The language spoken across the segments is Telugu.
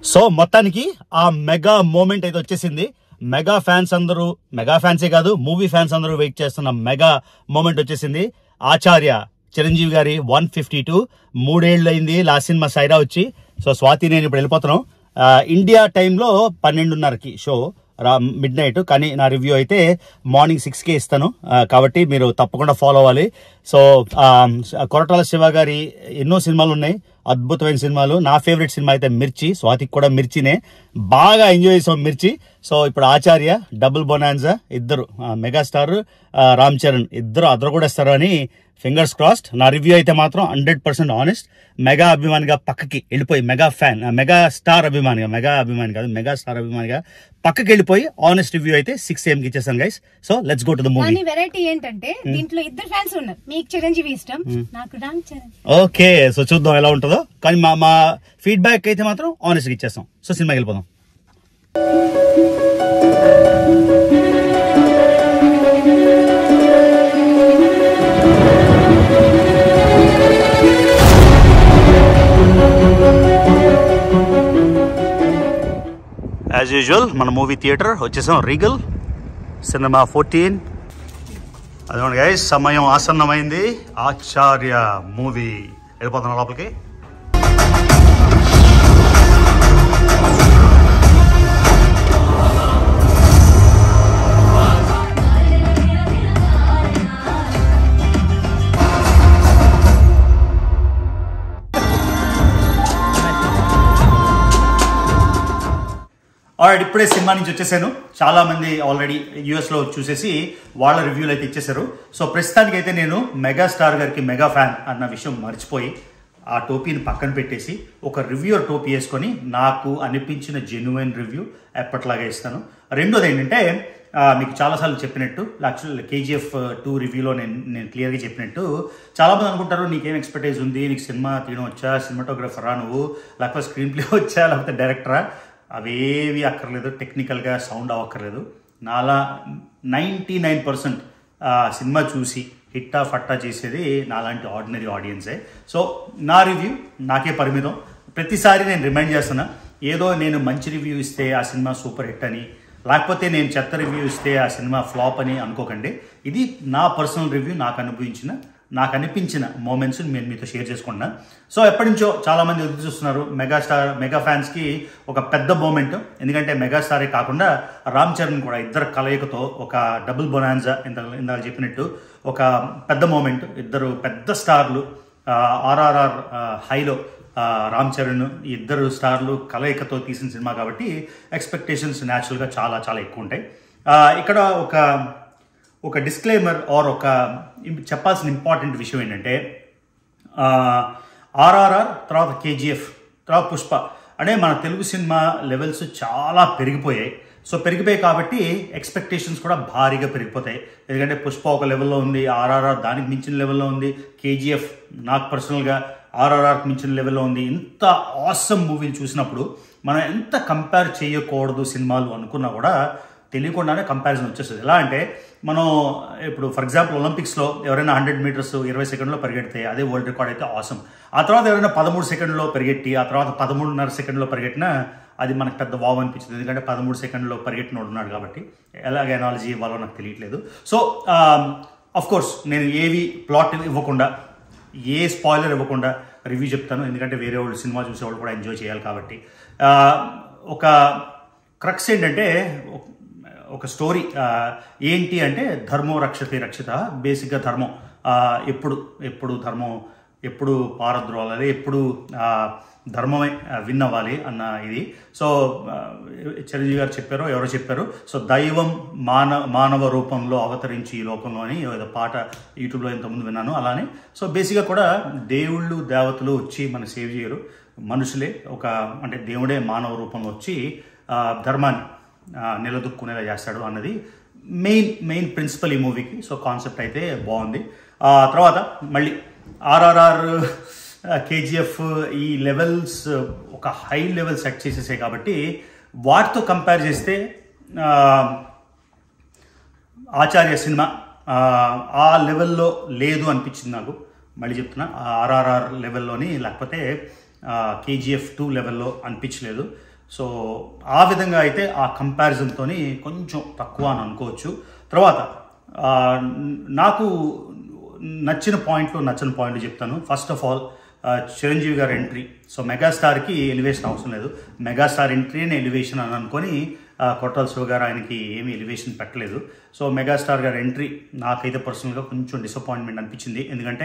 సో మొత్తానికి ఆ మెగా మూమెంట్ అయితే వచ్చేసింది మెగా ఫ్యాన్స్ అందరూ మెగా ఫ్యాన్సే కాదు మూవీ ఫ్యాన్స్ అందరూ వెయిట్ చేస్తున్న మెగా మూమెంట్ వచ్చేసింది ఆచార్య చిరంజీవి గారి వన్ ఫిఫ్టీ టూ మూడేళ్ళు అయింది లాస్ట్ సినిమా సైరా వచ్చి సో స్వాతి నేను ఇప్పుడు వెళ్ళిపోతున్నాం ఆ, ఇండియా టైంలో పన్నెండున్నరకి షో రా మిడ్ నైట్ కానీ నా రివ్యూ అయితే మార్నింగ్ సిక్స్కే ఇస్తాను ఆ, కాబట్టి మీరు తప్పకుండా ఫాలో అవ్వాలి సో ఆ, కొరటాల శివ గారి ఎన్నో సినిమాలు ఉన్నాయి అద్భుతమైన సినిమాలు నా ఫేవరెట్ సినిమా అయితే మిర్చి స్వాతికి కూడా మిర్చినే బాగా ఎంజాయ్ చేసాం మిర్చి సో ఇప్పుడు ఆచార్య డబుల్ బొనాన్జా ఇద్దరు ఆ, మెగాస్టార్ ఆ, రామ్ చరణ్ ఇద్దరు అద్దరు కూడా ఇస్తారు అని ఫింగర్స్ క్రాస్డ్ నా రివ్యూ అయితే మాత్రం హండ్రెడ్ పర్సెంట్ ఆనెస్ట్ మెగా అభిమానిగా పక్కకి వెళ్ళిపోయి మెగా ఫ్యాన్ మెగా స్టార్ అభిమానిగా మెగా అభిమాని కాదు మెగా స్టార్ అభిమానిగా పక్కకి వెళ్ళిపోయి ఆనెస్ట్ రివ్యూ అయితే సిక్స్ ఏఎంకి ఇచ్చేసాను guys so let's go to the movie కానీ వెరైటీ ఏంటంటే దీంట్లో ఇద్దరు ఫ్యాన్స్ ఉన్నారు మీకు చిరంజీవి ఇష్టం నాకు రామ్ చరణ్ ఓకే సో చూద్దాం ఎలా ఉంటుందో కానీ మా మా ఫీడ్బ్యాక్ అయితే మాత్రం ఆనెస్ట్గా ఇచ్చేస్తాం సో సినిమాకి వెళ్ళిపోదాం యాజ్ యూజువల్ మన మూవీ థియేటర్ వచ్చేసాం రీగల్ సినిమా ఫోర్టీన్ అదిగోండి గైస్ సమయం ఆసన్నమైంది ఆచార్య మూవీ వెళ్ళిపోతున్నా లోపలికి ఆల్రెడీ ఇప్పుడే సినిమా నుంచి వచ్చేసాను చాలా మంది ఆల్రెడీ యూఎస్ లో చూసేసి వాళ్ళ రివ్యూలు అయితే ఇచ్చేసారు సో ప్రస్తుతానికి అయితే నేను మెగా స్టార్ గారికి మెగా ఫ్యాన్ అన్న విషయం మర్చిపోయి ఆ టోపీని పక్కన పెట్టేసి ఒక రివ్యూర్ టోపీ వేసుకొని నాకు అనిపించిన జెన్యున్ రివ్యూ ఎప్పట్లాగే ఇస్తాను రెండోది ఏంటంటే ఆ, మీకు చాలాసార్లు చెప్పినట్టు యాక్చువల్ కేజీఎఫ్ టూ రివ్యూలో నేను నేను క్లియర్గా చెప్పినట్టు చాలామంది అనుకుంటారు నీకేం ఎక్స్పర్టైజ్ ఉంది నీకు సినిమా తీయడం వచ్చా సినిమాటోగ్రఫరా నువ్వు లేకపోతే స్క్రీన్ ప్లే వచ్చా లేకపోతే డైరెక్టరా అవేవి అక్కర్లేదు టెక్నికల్గా సౌండ్ అవ్వక్కర్లేదు నాలా నైంటీ నైన్ పర్సెంట్ సినిమా చూసి హిట్టా ఫట్టా చేసేది నాలాంటి ఆర్డినరీ ఆడియన్సే సో నా రివ్యూ నాకే పరిమితం ప్రతిసారి నేను రిమైండ్ చేస్తున్నా ఏదో నేను మంచి రివ్యూ ఇస్తే ఆ సినిమా సూపర్ హిట్ అని లేకపోతే నేను చెత్త రివ్యూ ఇస్తే ఆ సినిమా ఫ్లాప్ అని అనుకోకండి ఇది నా పర్సనల్ రివ్యూ నాకు అనుభవించిన నాకు అనిపించిన మూమెంట్స్ నేను మీతో షేర్ చేసుకున్నా సో ఎప్పటి నుంచో చాలా మంది ఎదురు చూస్తున్నారు మెగాస్టార్ మెగా ఫ్యాన్స్ కి ఒక పెద్ద మూమెంట్ ఎందుకంటే మెగాస్టారే కాకుండా రామ్ చరణ్ కూడా ఇద్దరు కలయికతో ఒక డబుల్ బొనాన్జా ఇంత ఇందాక చెప్పినట్టు ఒక పెద్ద మూమెంట్ ఇద్దరు పెద్ద స్టార్లు ఆర్ఆర్ఆర్ హైలో ఆ, రామ్ చరణ్ ఈ ఇద్దరు స్టార్లు కలయికతో తీసిన సినిమా కాబట్టి ఎక్స్పెక్టేషన్స్ న్యాచురల్గా చాలా చాలా ఎక్కువ ఉంటాయి ఆ, ఇక్కడ ఒక ఒక డిస్క్లైమర్ ఆర్ ఒక ఇం- చెప్పాల్సిన ఇంపార్టెంట్ విషయం ఏంటంటే ఆర్ఆర్ఆర్ తర్వాత కేజీఎఫ్ తర్వాత పుష్ప అంటే మన తెలుగు సినిమా లెవెల్స్ చాలా పెరిగిపోయాయి సో పెరిగిపోయాయి కాబట్టి ఎక్స్పెక్టేషన్స్ కూడా భారీగా పెరిగిపోతాయి ఎందుకంటే పుష్ప ఒక లెవెల్లో ఉంది ఆర్ఆర్ఆర్ దానికి మించిన లెవెల్లో ఉంది కేజీఎఫ్ నాకు పర్సనల్గా ఆర్ఆర్ఆర్కి మించిన లెవెల్లో ఉంది ఇంత ఆసమ్ మూవీలు చూసినప్పుడు మనం ఎంత కంపేర్ చేయకూడదు సినిమాలు అనుకున్నా కూడా తెలియకుండానే కంపారిజన్ వచ్చేస్తుంది ఎలా అంటే మనం ఇప్పుడు ఫర్ ఎగ్జాంపుల్ ఒలింపిక్స్లో ఎవరైనా హండ్రెడ్ మీటర్స్ ఇరవై సెకండ్లో పరిగెడితే అదే వరల్డ్ రికార్డ్ అయితే ఆసం ఆ తర్వాత ఎవరైనా పదమూడు సెకండ్లో పరిగెట్టి ఆ తర్వాత పదమూడున్నర సెకండ్లో పరిగెట్టినా అది మనకు పెద్ద వావ్ అనిపించింది ఎందుకంటే పదమూడు సెకండ్లో పరిగెట్టినోడు ఉన్నాడు కాబట్టి ఎలాగ ఎనాలజీ ఇవ్వాలో నాకు తెలియట్లేదు సో అఫ్ కోర్స్ నేను ఏవి ప్లాట్ ఇవ్వకుండా ఏ స్పాయిలర్ ఇవ్వకుండా రివ్యూ చెప్తాను ఎందుకంటే వేరే వాళ్ళు సినిమా చూసేవాళ్ళు కూడా ఎంజాయ్ చేయాలి కాబట్టి ఆ, ఒక క్రక్స్ ఏంటంటే ఒక- ఒక స్టోరీ ఆ, ఏంటి అంటే ధర్మో రక్షతే రక్షిత బేసిక్గా ధర్మం ఆ, ఎప్పుడు ఎప్పుడు ధర్మం ఎప్పుడు పారద్రోలాలి ఎప్పుడు ఆ, ధర్మమే విన్ అవ్వాలి అన్న ఇది సో ఆ, చిరంజీవి గారు చెప్పారో ఎవరో చెప్పారు సో దైవం మాన మానవ రూపంలో అవతరించి ఈ లోకంలో అని ఏదో పాట యూట్యూబ్లో ఇంతకుముందు విన్నాను అలానే సో బేసిక్గా కూడా దేవుళ్ళు దేవతలు వచ్చి మన సేవ్ చేయరు మనుషులే ఒక అంటే దేవుడే మానవ రూపంలో వచ్చి ఆ, ధర్మాన్ని ఆ, నిలదొక్కునేలా చేస్తాడు అన్నది మెయిన్ మెయిన్ ప్రిన్సిపల్ ఈ మూవీకి సో కాన్సెప్ట్ అయితే బాగుంది ఆ తర్వాత మళ్ళీ ఆర్ఆర్ఆర్ కేజీఎఫ్ ఈ లెవెల్స్ ఒక హై లెవెల్ సెట్ చేసేసాయి కాబట్టి వాటితో కంపేర్ చేస్తే ఆ, ఆచార్య సినిమా ఆ, ఆ లెవెల్లో లేదు అనిపించింది నాకు మళ్ళీ చెప్తున్నా ఆర్ఆర్ఆర్ లెవెల్లోని లేకపోతే కేజీఎఫ్ టూ లెవెల్లో అనిపించలేదు సో ఆ విధంగా అయితే ఆ కంపారిజన్తో కొంచెం తక్కువ అని అనుకోవచ్చు తర్వాత ఆ, నాకు నచ్చిన పాయింట్లు నచ్చని పాయింట్లు చెప్తాను ఫస్ట్ ఆఫ్ ఆల్ చిరంజీవి గారి ఎంట్రీ సో మెగాస్టార్కి ఎలివేషన్ అవసరం లేదు మెగాస్టార్ ఎంట్రీనే ఎలివేషన్ అని అనుకొని ఆ, కొట్టాల శివ గారు ఆయనకి ఏమీ ఎలివేషన్ పెట్టలేదు సో మెగాస్టార్ గారి ఎంట్రీ నాకైతే పర్సనల్గా కొంచెం డిసప్పాయింట్మెంట్ అనిపించింది ఎందుకంటే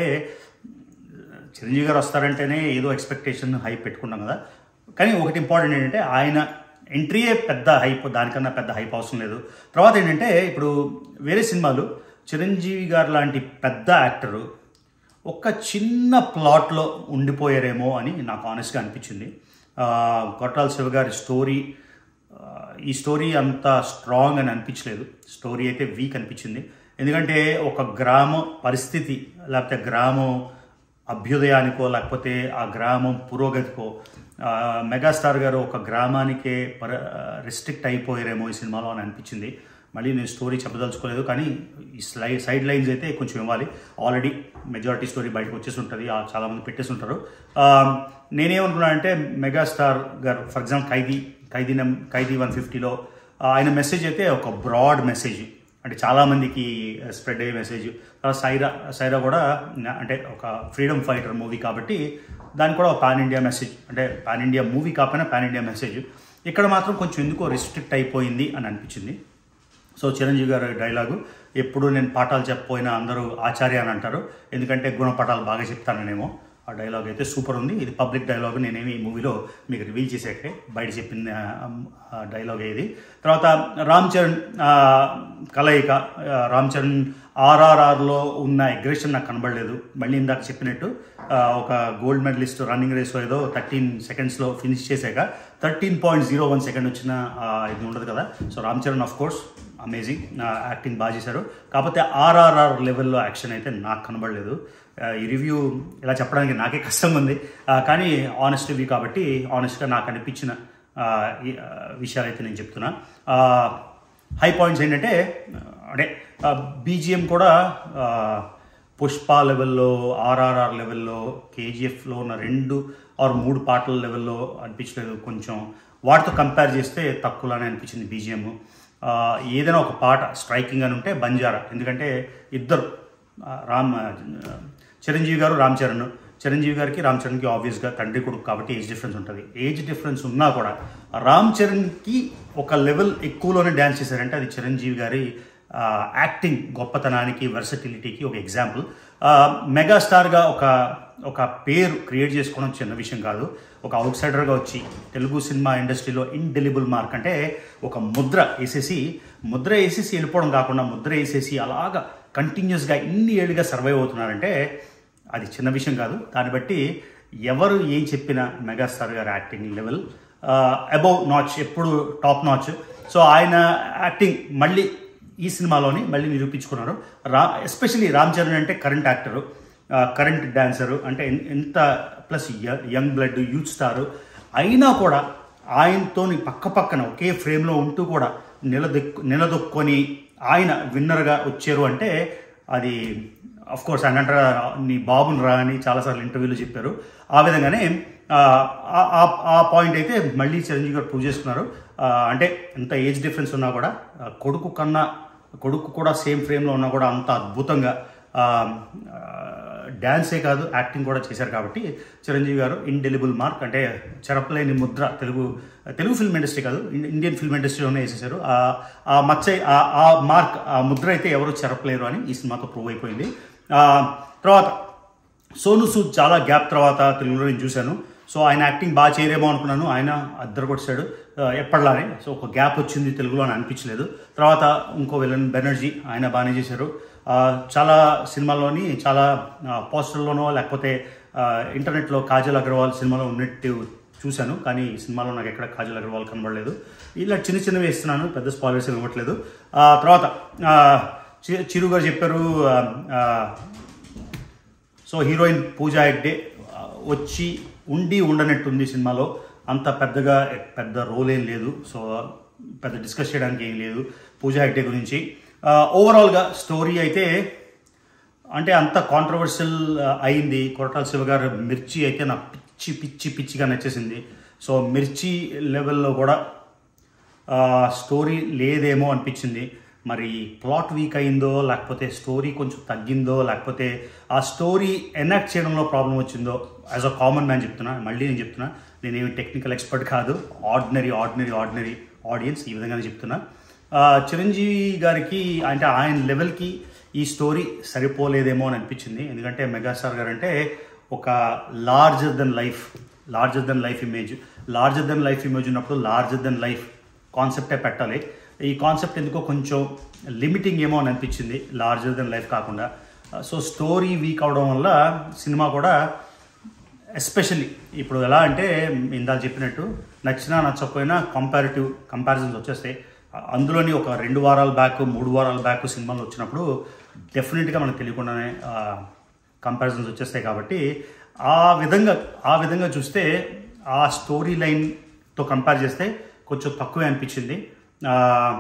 చిరంజీవి గారు వస్తారంటేనే ఏదో ఎక్స్పెక్టేషన్ హైప్ పెట్టుకున్నాం కదా కానీ ఒకటి ఇంపార్టెంట్ ఏంటంటే ఆయన ఎంట్రీయే పెద్ద హైప్ దానికన్నా పెద్ద హైప్ అవసరం లేదు తర్వాత ఏంటంటే ఇప్పుడు వేరే సినిమాలు చిరంజీవి గారు లాంటి పెద్ద యాక్టరు ఒక చిన్న ప్లాట్లో ఉండిపోయారేమో అని నాకు ఆనెస్ట్గా అనిపించింది ఆ, కొట్టాల శివ గారి స్టోరీ ఆ, ఈ స్టోరీ అంత స్ట్రాంగ్ అని అనిపించలేదు స్టోరీ అయితే వీక్ అనిపించింది ఎందుకంటే ఒక గ్రామ పరిస్థితి లేకపోతే గ్రామం అభ్యుదయానికో లేకపోతే ఆ గ్రామం పురోగతికో ఆ, మెగాస్టార్ గారు ఒక గ్రామానికే పర రిస్ట్రిక్ట్ అయిపోయారేమో ఈ సినిమాలో అని అనిపించింది మళ్ళీ నేను స్టోరీ చెప్పదలుచుకోలేదు కానీ ఈ స్లై సైడ్ లైన్స్ అయితే కొంచెం ఇవ్వాలి ఆల్రెడీ మెజారిటీ స్టోరీ బయటకు వచ్చేసి ఉంటుంది ఆ చాలామంది పెట్టేసి ఉంటారు ఆ, నేనేమనుకున్నానంటే మెగాస్టార్ గారు ఫర్ ఎగ్జాంపుల్ ఖైదీ ఖైదీ నెం ఖైదీ వన్ ఫిఫ్టీలో ఆయన మెసేజ్ అయితే ఒక బ్రాడ్ మెసేజ్ అంటే చాలామందికి స్ప్రెడ్ అయ్యే మెసేజ్ తర్వాత సైరా సైరా కూడా నా- అంటే ఒక ఫ్రీడమ్ ఫైటర్ మూవీ కాబట్టి దానికి కూడా ఒక పాన్ ఇండియా మెసేజ్ అంటే పాన్ ఇండియా మూవీ కాకపోయినా పాన్ ఇండియా మెసేజ్ ఇక్కడ మాత్రం కొంచెం ఎందుకో రిస్ట్రిక్ట్ అయిపోయింది అని అనిపించింది సో చిరంజీవి గారి డైలాగు ఎప్పుడు నేను పాఠాలు చెప్పపోయినా అందరూ ఆచార్య అని అంటారు ఎందుకంటే గుణపాఠాలు బాగా చెప్తాననేమో ఆ డైలాగ్ అయితే సూపర్ ఉంది ఇది పబ్లిక్ డైలాగ్ నేనేమి ఈ మూవీలో మీకు రివీల్ చేసాకే బయట చెప్పిన ఆ, డైలాగ్ ఇది తర్వాత రామ్ చరణ్ ఆ, కలయిక ఆ, రామ్ చరణ్ ఆర్ఆర్ఆర్లో ఉన్న అగ్రెషన్ నాకు కనబడలేదు మళ్ళీ ఇందాక చెప్పినట్టు ఆ, ఒక గోల్డ్ మెడలిస్ట్ రన్నింగ్ రేస్ ఏదో థర్టీన్ సెకండ్స్లో ఫినిష్ చేశాక thirteen point zero one second వచ్చిన ఆ, ఇది ఉండదు కదా so Ram Charan of course amazing acting బాగా చేశారు కాకపోతే ఆర్ఆర్ఆర్ లెవెల్లో యాక్షన్ అయితే నాకు కనబడలేదు ఆ, ఈ రివ్యూ ఇలా చెప్పడానికి నాకే కష్టంగా ఉంది ఆ, కానీ ఆనెస్ట్ రివ్యూ కాబట్టి ఆనెస్ట్గా నాకు అనిపించిన ఆ, ఈ, ఆ, విషయాలు అయితే నేను చెప్తున్నా హై పాయింట్స్ ఏంటంటే ఆ, అంటే బీజిఎం కూడా ఆ, పుష్ప లెవెల్లో ఆర్ఆర్ఆర్ లెవెల్లో కేజీఎఫ్లో ఉన్న రెండు ఆర్ మూడు పాటల లెవెల్లో అనిపించలేదు కొంచెం వాటితో కంపేర్ చేస్తే తక్కువలానే అనిపించింది బీజిఎం ఏదైనా ఒక పాట స్ట్రైకింగ్ అని ఉంటే బంజారా ఎందుకంటే ఇద్దరు ఆ, రామ్ ఆ, చిరంజీవి గారు రామ్ చరణ్ చిరంజీవి గారికి రామ్ చరణ్కి ఆబ్వియస్గా తండ్రి కొడుకు కాబట్టి ఏజ్ డిఫరెన్స్ ఉంటుంది ఏజ్ డిఫరెన్స్ ఉన్నా కూడా రామ్ చరణ్కి ఒక లెవెల్ ఎక్కువలోనే డ్యాన్స్ చేశారంటే అది చిరంజీవి గారి ఆ, యాక్టింగ్ గొప్పతనానికి వర్సటిలిటీకి ఒక ఎగ్జాంపుల్ ఆ, మెగాస్టార్గా ఒక ఒక పేరు క్రియేట్ చేసుకోవడం చిన్న విషయం కాదు ఒక అవుట్ సైడర్గా వచ్చి తెలుగు సినిమా ఇండస్ట్రీలో ఇండెలిబుల్ మార్క్ అంటే ఒక ముద్ర వేసేసి ముద్ర వేసేసి వెళ్ళిపోవడం కాకుండా ముద్ర వేసేసి అలాగా కంటిన్యూస్గా ఇన్ని ఏళ్ళుగా సర్వైవ్ అవుతున్నారంటే అది చిన్న విషయం కాదు దాన్ని బట్టి ఎవరు ఏం చెప్పినా మెగాస్టార్ గారి యాక్టింగ్ లెవెల్ అబౌవ్ నాచ్ ఎప్పుడు టాప్ నాచ్ సో ఆయన యాక్టింగ్ మళ్ళీ ఈ సినిమాలోని మళ్ళీ నిరూపించుకున్నారు రా ఎస్పెషలీ రామ్ చరణ్ అంటే కరెంట్ యాక్టరు కరెంట్ డాన్సరు అంటే ఎన్- ఎంత plus young blood youth star అయినా కూడా ఆయనతోని పక్క పక్కన ఒకే ఫ్రేమ్లో ఉంటూ కూడా నిలదొక్కు నిలదొక్కొని ఆయన విన్నర్గా వచ్చారు అంటే అది అఫ్ కోర్స్ ఆయన అంటారా నీ బాబుని రా అని చాలాసార్లు ఇంటర్వ్యూలో చెప్పారు ఆ విధంగానే ఆ, ఆ- ఆ- ఆ పాయింట్ అయితే మళ్ళీ చిరంజీవి గారు ప్రూవ్ చేసుకున్నారు ఆ, అంటే ఎంత ఏజ్ డిఫరెన్స్ ఉన్నా కూడా ఆ, కొడుకు కన్నా కొడుకు కూడా సేమ్ ఫ్రేమ్లో ఉన్నా కూడా అంత అద్భుతంగా ఆ, ఆ, డ్యాన్సే కాదు యాక్టింగ్ కూడా చేశారు కాబట్టి చిరంజీవి గారు ఇండెలిబుల్ మార్క్ అంటే చెరపలేని ముద్ర తెలుగు తెలుగు ఫిల్మ్ ఇండస్ట్రీ కాదు ఇన్- ఇండియన్ ఫిల్మ్ ఇండస్ట్రీలోనే వేసేసారు ఆ ఆ మచ్చ ఆ- ఆ మార్క్ ఆ ముద్ర అయితే ఎవరు చెరపలేరు అని ఈ సినిమాతో ప్రూవ్ అయిపోయింది ఆ, తర్వాత సోను సూద్ చాలా గ్యాప్ తర్వాత తెలుగులో నేను చూశాను సో ఆయన యాక్టింగ్ బాగా చేయరేమో అనుకున్నాను ఆయన అద్దరు కొట్టాడు ఎప్పటిలానే సో ఒక గ్యాప్ వచ్చింది తెలుగులో అని అనిపించలేదు తర్వాత ఇంకో విలన్ బెనర్జీ ఆయన బాగానే చేశారు ఆ, చాలా సినిమాల్లోని చాలా ఆ, పోస్టర్లోనో లేకపోతే ఆ, ఇంటర్నెట్లో కాజల్ అగర్వాల్ సినిమాలో ఉన్నట్టు చూశాను కానీ ఈ సినిమాలో నాకు ఎక్కడ కాజల్ అగర్వాల్ కనబడలేదు ఇలా చిన్న చిన్నవి వేస్తున్నాను పెద్ద స్పాయిలర్స్ ఇవ్వట్లేదు ఆ, తర్వాత ఆ, చి- చిరు గారు చెప్పారు ఆ, ఆ, సో హీరోయిన్ పూజా హెగ్డే ఆ, వచ్చి ఉండి ఉండనట్టుంది సినిమాలో అంత పెద్దగా పెద్ద రోల్ ఏం లేదు సో పెద్ద డిస్కస్ చేయడానికి ఏం లేదు పూజా హెగ్డే గురించి ఆ, ఓవరాల్గా స్టోరీ అయితే అంటే అంత కాంట్రవర్షియల్ అయింది కొరటాల శివ గారు మిర్చి అయితే నాకు పిచ్చి పిచ్చి పిచ్చిగా నచ్చేసింది సో మిర్చి లెవెల్లో కూడా స్టోరీ లేదేమో అనిపించింది మరి ప్లాట్ వీక్ అయిందో లేకపోతే స్టోరీ కొంచెం తగ్గిందో లేకపోతే ఆ స్టోరీ ఎనాక్ట్ చేయడంలో ప్రాబ్లం వచ్చిందో యాజ్ అ కామన్ మ్యాన్ చెప్తున్నా మళ్ళీ నేను చెప్తున్నా నేనేమి టెక్నికల్ ఎక్స్పర్ట్ కాదు ఆర్డినరీ ఆర్డినరీ ఆర్డినరీ ఆడియన్స్ ఈ విధంగానే చెప్తున్నా ఆ, చిరంజీవి గారికి అంటే ఆయన లెవెల్కి ఈ స్టోరీ సరిపోలేదేమో అని అనిపించింది ఎందుకంటే మెగాస్టార్ గారు అంటే ఒక larger than life larger than life image larger than life image ఉన్నప్పుడు లార్జర్ దెన్ లైఫ్ కాన్సెప్టే పెట్టాలి ఈ కాన్సెప్ట్ ఎందుకో కొంచెం లిమిటింగ్ ఏమో అని అనిపించింది లార్జర్ దెన్ లైఫ్ కాకుండా సో స్టోరీ వీక్ అవడం వల్ల సినిమా కూడా ఎస్పెషల్లీ ఇప్పుడు ఎలా అంటే ఇందాక చెప్పినట్టు నచ్చినా నచ్చకపోయినా కంపారిటివ్ కంపారిజన్స్ వచ్చేస్తాయి అందులోని ఒక రెండు వారాల బ్యాక్ మూడు వారాల బ్యాక్ సినిమాలు వచ్చినప్పుడు డెఫినెట్గా మనకు తెలియకుండానే కంపారిజన్స్ వచ్చేస్తాయి కాబట్టి ఆ విధంగా ఆ విధంగా చూస్తే ఆ స్టోరీ లైన్తో కంపేర్ చేస్తే కొంచెం తక్కువే అనిపించింది ఆ,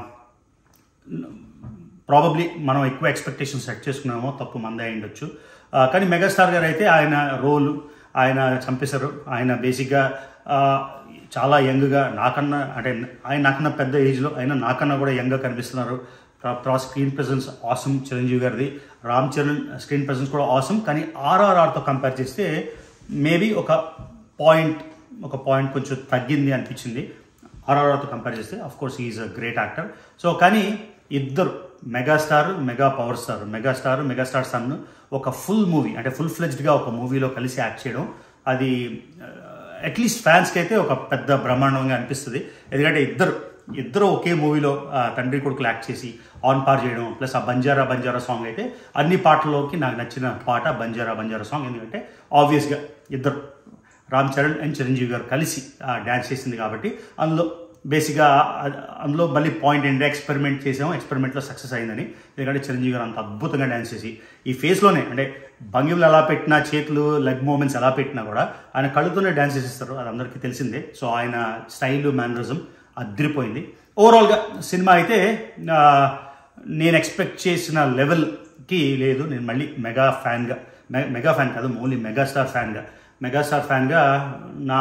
ప్రాబబ్లీ మనం ఎక్కువ ఎక్స్పెక్టేషన్ సెట్ చేసుకున్నామో తప్పు మందే అయి ఉండొచ్చు ఆ, కానీ మెగాస్టార్ గారు అయితే ఆయన రోల్ ఆయన చంపేశారు ఆయన బేసిక్గా ఆ, చాలా యంగ్గా నాకన్నా అంటే ఆయన నాకన్నా పెద్ద ఏజ్లో ఆయన నాకన్నా కూడా యంగ్గా కనిపిస్తున్నారు తర్వాత స్క్రీన్ ప్రెజెన్స్ ఆసమ్ చిరంజీవి గారిది రామ్ చరణ్ స్క్రీన్ ప్రెజెన్స్ కూడా ఆసమ్ కానీ ఆర్ఆర్ఆర్తో కంపేర్ చేస్తే మేబీ ఒక పాయింట్ ఒక పాయింట్ కొంచెం తగ్గింది అనిపించింది ఆర్ఆర్ఆర్తో కంపేర్ చేస్తే of course is a great actor so కానీ ఇద్దరు megastar mega power star megastar megastar son ఒక ఫుల్ మూవీ అంటే ఫుల్ ఫ్లెజ్డ్గా ఒక మూవీలో కలిసి యాక్ట్ చేయడం అది అట్లీస్ట్ ఫ్యాన్స్కి అయితే ఒక పెద్ద బ్రహ్మాండంగా అనిపిస్తుంది ఎందుకంటే ఇద్దరు ఇద్దరు ఒకే మూవీలో ఆ, తండ్రి కొడుకులు యాక్ట్ చేసి ఆన్ పార్ చేయడం ప్లస్ ఆ బంజారా బంజారా సాంగ్ అయితే అన్ని పాటల్లోకి నాకు నచ్చిన పాట బంజారా బంజారా సాంగ్ ఎందుకంటే ఆబ్వియస్గా ఇద్దరు రామ్ చరణ్ అండ్ చిరంజీవి గారు కలిసి డ్యాన్స్ చేసింది కాబట్టి అందులో బేసిక్గా అందులో మళ్ళీ పాయింట్ ఏంటి ఎక్స్పెరిమెంట్ చేసాము ఎక్స్పెరిమెంట్లో సక్సెస్ అయిందని ఎందుకంటే చిరంజీవి గారు అంత అద్భుతంగా డ్యాన్స్ చేసి ఈ ఫేస్లోనే అంటే భంగిమలు ఎలా పెట్టినా చేతులు లెగ్ మూమెంట్స్ ఎలా పెట్టినా కూడా ఆయన కళ్ళుతోనే డ్యాన్స్ చేసిస్తారు అది అందరికీ తెలిసిందే సో ఆయన స్టైల్ మేనరిజం అదిరిపోయింది ఓవరాల్గా సినిమా అయితే ఆ, నేను ఎక్స్పెక్ట్ చేసిన లెవెల్కి లేదు నేను మళ్ళీ మెగా ఫ్యాన్గా మె- మెగా ఫ్యాన్ కాదు ఓన్లీ మెగాస్టార్ ఫ్యాన్గా మెగాస్టార్ ఫ్యాన్గా నా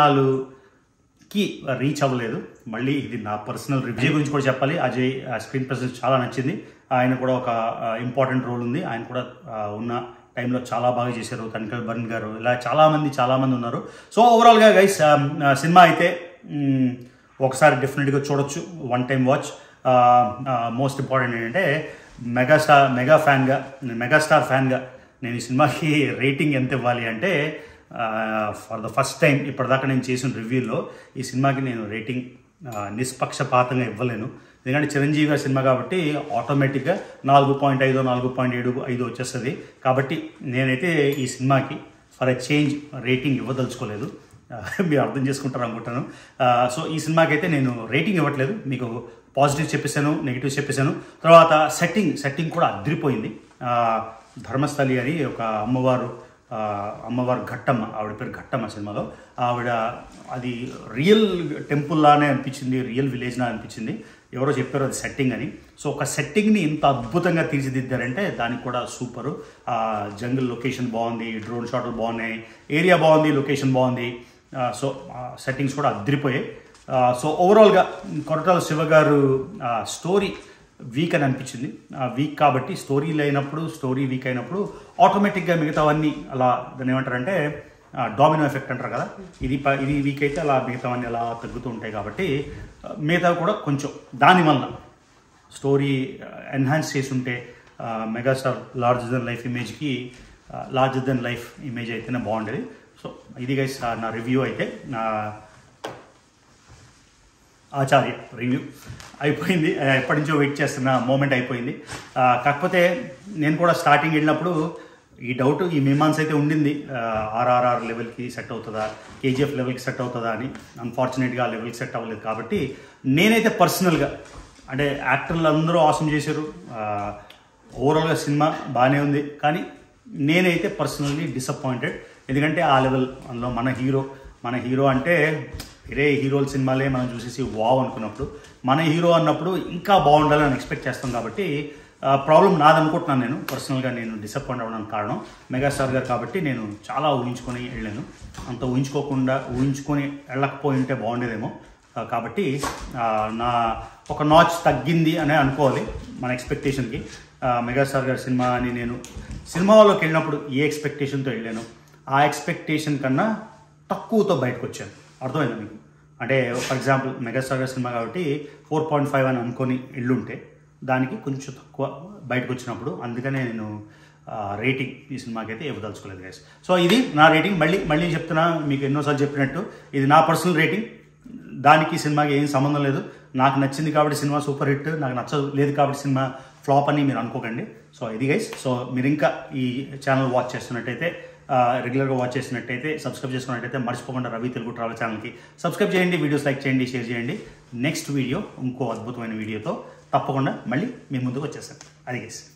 అంచనాలుకి రీచ్ అవ్వలేదు మళ్ళీ ఇది నా పర్సనల్ రివ్యూ గురించి కూడా చెప్పాలి అజయ్ ఆ స్క్రీన్ ప్రెసెన్స్ చాలా నచ్చింది ఆయన కూడా ఒక ఇంపార్టెంట్ రోల్ ఉంది ఆయన కూడా ఆ, ఉన్న టైంలో చాలా బాగా చేశారు తనికల్ బర్న్ గారు ఇలా చాలామంది చాలామంది ఉన్నారు సో ఓవరాల్గా గైస్ సినిమా అయితే మ్, ఒకసారి డెఫినెట్గా చూడొచ్చు one time watch most important ఏంటంటే మెగాస్టార్ మెగా ఫ్యాన్గా మెగాస్టార్ ఫ్యాన్గా నేను ఈ సినిమాకి రేటింగ్ ఎంత ఇవ్వాలి అంటే ఫర్ ద ఫస్ట్ టైం ఇప్పటిదాకా నేను చేసిన రివ్యూలో ఈ సినిమాకి నేను రేటింగ్ నిష్పక్షపాతంగా ఇవ్వలేను ఎందుకంటే చిరంజీవి గారి సినిమా కాబట్టి ఆటోమేటిక్గా నాలుగు పాయింట్ ఐదు నాలుగు పాయింట్ ఏడు ఐదు వచ్చేస్తుంది కాబట్టి నేనైతే ఈ సినిమాకి ఫర్ ఎ చేంజ్ రేటింగ్ ఇవ్వదలుచుకోలేదు ఆ, మీరు అర్థం చేసుకుంటారు అనుకుంటాను ఆ, సో ఈ సినిమాకి అయితే నేను రేటింగ్ ఇవ్వట్లేదు మీకు పాజిటివ్ చెప్పేశాను నెగిటివ్ చెప్పేశాను తర్వాత సెట్టింగ్ సెట్టింగ్ కూడా అదిరిపోయింది ఆ, ధర్మస్థలి అని ఒక అమ్మవారు ఆ, అమ్మవారు ఘట్టమ్మ ఆవిడ పేరు ఘట్టమ్మ సినిమాలో ఆవిడ అది రియల్ టెంపుల్ లానే అనిపించింది రియల్ విలేజ్ లా అనిపించింది ఎవరో చెప్పారు అది సెట్టింగ్ అని సో ఒక సెట్టింగ్ని ఇంత అద్భుతంగా తీర్చిదిద్దారంటే దానికి కూడా సూపరు జంగిల్ లొకేషన్ బాగుంది డ్రోన్ షాట్లు బాగున్నాయి ఏరియా బాగుంది లొకేషన్ బాగుంది ఆ, సో సెట్టింగ్స్ కూడా అదిరిపోయాయి ఆ, సో ఓవరాల్గా కొరటాల శివ గారు స్టోరీ వీక్ అని అనిపించింది వీక్ కాబట్టి స్టోరీ లేనప్పుడు స్టోరీ వీక్ అయినప్పుడు ఆటోమేటిక్గా మిగతావన్నీ అలా దాన్ని ఏమంటారంటే డామినో ఎఫెక్ట్ అంటారు కదా ఇది ప- ఇది వీక్ అయితే అలా మిగతావన్నీ అలా తగ్గుతూ ఉంటాయి కాబట్టి ఆ, మిగతావి కూడా కొంచెం దానివల్ల స్టోరీ ఎన్హాన్స్ చేసి ఉంటే మెగాస్టార్ లార్జర్ దెన్ లైఫ్ ఇమేజ్కి లార్జర్ దెన్ లైఫ్ ఇమేజ్ అయితేనే బాగుండేది సో ఇది గైస్ నా రివ్యూ అయితే నా ఆచార్య రివ్యూ అయిపోయింది ఆ, ఎప్పటి నుంచో వెయిట్ చేస్తున్న మూమెంట్ అయిపోయింది ఆ, కాకపోతే నేను కూడా స్టార్టింగ్ వెళ్ళినప్పుడు ఈ డౌట్ ఈ మీమాన్స్ అయితే ఉండింది ఆర్ఆర్ఆర్ లెవెల్కి సెట్ అవుతుందా కేజీఎఫ్ లెవెల్కి సెట్ అవుతుందా అని అన్ఫార్చునేట్గా ఆ లెవెల్కి సెట్ అవ్వలేదు కాబట్టి నేనైతే పర్సనల్గా అంటే యాక్టర్లు అందరూ ఆసం చేశారు ఓవరాల్గా సినిమా బాగానే ఉంది కానీ నేనైతే పర్సనల్లీ డిసప్పాయింటెడ్ ఎందుకంటే ఆ లెవెల్ అందులో మన హీరో మన హీరో అంటే వేరే హీరోల సినిమాలే మనం చూసేసి వావ్ అనుకున్నప్పుడు మన హీరో అన్నప్పుడు ఇంకా బాగుండాలని ఎక్స్పెక్ట్ చేస్తాం కాబట్టి ప్రాబ్లం నాదనుకుంటున్నాను నేను పర్సనల్గా నేను డిసప్పాయింట్ అవ్వడానికి కారణం మెగాస్టార్ గారు కాబట్టి నేను చాలా ఊహించుకొని వెళ్ళాను అంత ఊహించుకోకుండా ఊహించుకొని వెళ్ళకపోయి ఉంటే బాగుండేదేమో ఆ, కాబట్టి ఆ, నా ఒక నాచ్ తగ్గింది అనే అనుకోవాలి మన ఎక్స్పెక్టేషన్కి మెగాస్టార్ గారి సినిమా అని నేను సినిమా వాళ్ళకి వెళ్ళినప్పుడు ఏ ఎక్స్పెక్టేషన్తో వెళ్ళాను ఆ ఎక్స్పెక్టేషన్ కన్నా తక్కువతో బయటకు వచ్చాను అర్థమైందా మీకు అంటే ఫర్ ఎగ్జాంపుల్ మెగాస్టార్ గారి సినిమా కాబట్టి ఫోర్ పాయింట్ ఫైవ్ అని అనుకొని ఎల్లుంటే దానికి కొంచెం తక్కువ బయటకు వచ్చినప్పుడు అందుకనే నేను రేటింగ్ ఈ సినిమాకి అయితే ఇవ్వదలుచుకోలేదు గైస్ సో ఇది నా రేటింగ్ మళ్ళీ మళ్ళీ చెప్తున్నా మీకు ఎన్నోసార్లు చెప్పినట్టు ఇది నా పర్సనల్ రేటింగ్ దానికి సినిమాకి ఏం సంబంధం లేదు నాకు నచ్చింది కాబట్టి సినిమా సూపర్ హిట్ నాకు నచ్చదు లేదు కాబట్టి సినిమా ఫ్లాప్ అని మీరు అనుకోకండి సో ఇది గైస్ సో మీరు ఇంకా ఈ ఛానల్ వాచ్ చేస్తున్నట్టయితే రెగ్యులర్గా వాచ్ చేసినట్టయితే సబ్స్క్రైబ్ చేసుకున్నట్టయితే మర్చిపోకుండా రవి తెలుగు ట్రావెల్ ఛానల్కి సబ్స్క్రైబ్ చేయండి వీడియోస్ లైక్ చేయండి షేర్ చేయండి నెక్స్ట్ వీడియో ఇంకో అద్భుతమైన వీడియోతో తప్పకుండా మళ్ళీ మీ ముందుకు వచ్చేసాను అది గైస్